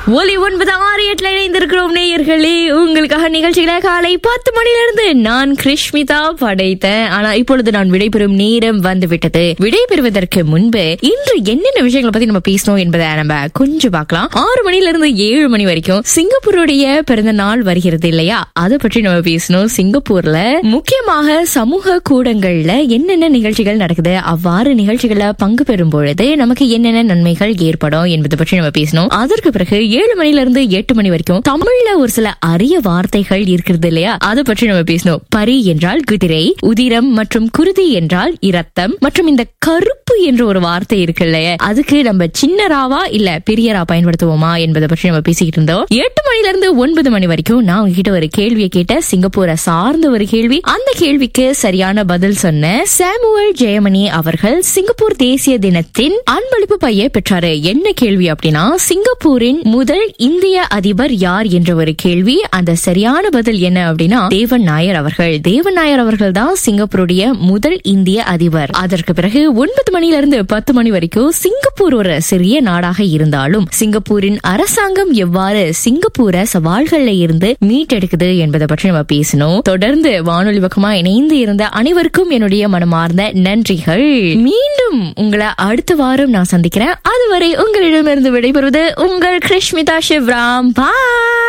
ஒலி ஒன்பது ஆறு எட்டுல இணைந்திருக்கிறோம் நேயர்களே உங்களுக்காக நிகழ்ச்சிகளை காலை பத்து மணிலிருந்து நான் கிருஷ்மிதா படைத்தேன் ஆனா இப்பொழுது நான் விடைபெறும் நேரம் வந்து விட்டது விடைபெறுவதற்கு முன்பு இன்று என்னென்ன விஷயங்களை பத்தி நம்ம பேசணும் என்பதை நம்ம கொஞ்சம் பார்க்கலாம் ஆறு மணில இருந்து ஏழு மணி வரைக்கும் சிங்கப்பூருடைய பிறந்த நாள் வருகிறது இல்லையா அதை பற்றி நம்ம பேசணும் சிங்கப்பூர்ல முக்கியமாக சமூக கூடங்கள்ல என்னென்ன நிகழ்ச்சிகள் நடக்குது அவ்வாறு நிகழ்ச்சிகள்ல பங்கு பெறும் பொழுது நமக்கு என்னென்ன நன்மைகள் ஏற்படும் என்பதை பற்றி நம்ம பேசணும் அதற்கு பிறகு ஏழு மணில இருந்து எட்டு மணி வரைக்கும் தமிழ்ல ஒரு சில அரிய வார்த்தைகள் இருக்கிறது இல்லையா அதை பற்றி நம்ம பேசணும் பரி என்றால் குதிரை உதிரம் மற்றும் குருதி என்றால் இரத்தம் மற்றும் இந்த கருப்பு என்ற ஒரு வார்த்தை இருக்கு இல்லையா அதுக்கு நம்ம சின்ன ராவா இல்ல பெரிய ரா பயன்படுத்துவோமா என்பதை பற்றி நம்ம பேசிக்கிட்டு இருந்தோம் எட்டு மணில இருந்து ஒன்பது மணி வரைக்கும் நான் உங்ககிட்ட ஒரு கேள்வியை கேட்ட சிங்கப்பூரை சார்ந்த ஒரு கேள்வி அந்த கேள்விக்கு சரியான பதில் சொன்ன சாமுவல் ஜெயமணி அவர்கள் சிங்கப்பூர் தேசிய தினத்தின் அன்பளிப்பு பையை பெற்றாரு என்ன கேள்வி அப்படின்னா சிங்கப்பூரின் முதல் இந்திய அதிபர் யார் என்ற ஒரு கேள்வி அந்த சரியான பதில் என்ன அப்படின்னா தேவன் நாயர் அவர்கள் தேவன் நாயர் அவர்கள் தான் சிங்கப்பூருடைய முதல் இந்திய அதிபர் அதற்கு பிறகு ஒன்பது மணில இருந்து பத்து மணி வரைக்கும் சிங்கப்பூர் ஒரு சிறிய நாடாக இருந்தாலும் சிங்கப்பூரின் அரசாங்கம் எவ்வாறு சிங்கப்பூரை சவால்கள்ல இருந்து மீட்டெடுக்குது என்பதை பற்றி நம்ம பேசணும் தொடர்ந்து வானொலி பக்கமா இணைந்து இருந்த அனைவருக்கும் என்னுடைய மனமார்ந்த நன்றிகள் மீண்டும் உங்களை அடுத்த வாரம் நான் சந்திக்கிறேன் அதுவரை உங்களிடமிருந்து விடைபெறுவது உங்கள் கிருஷ்மிதா சிவ்ராம் பா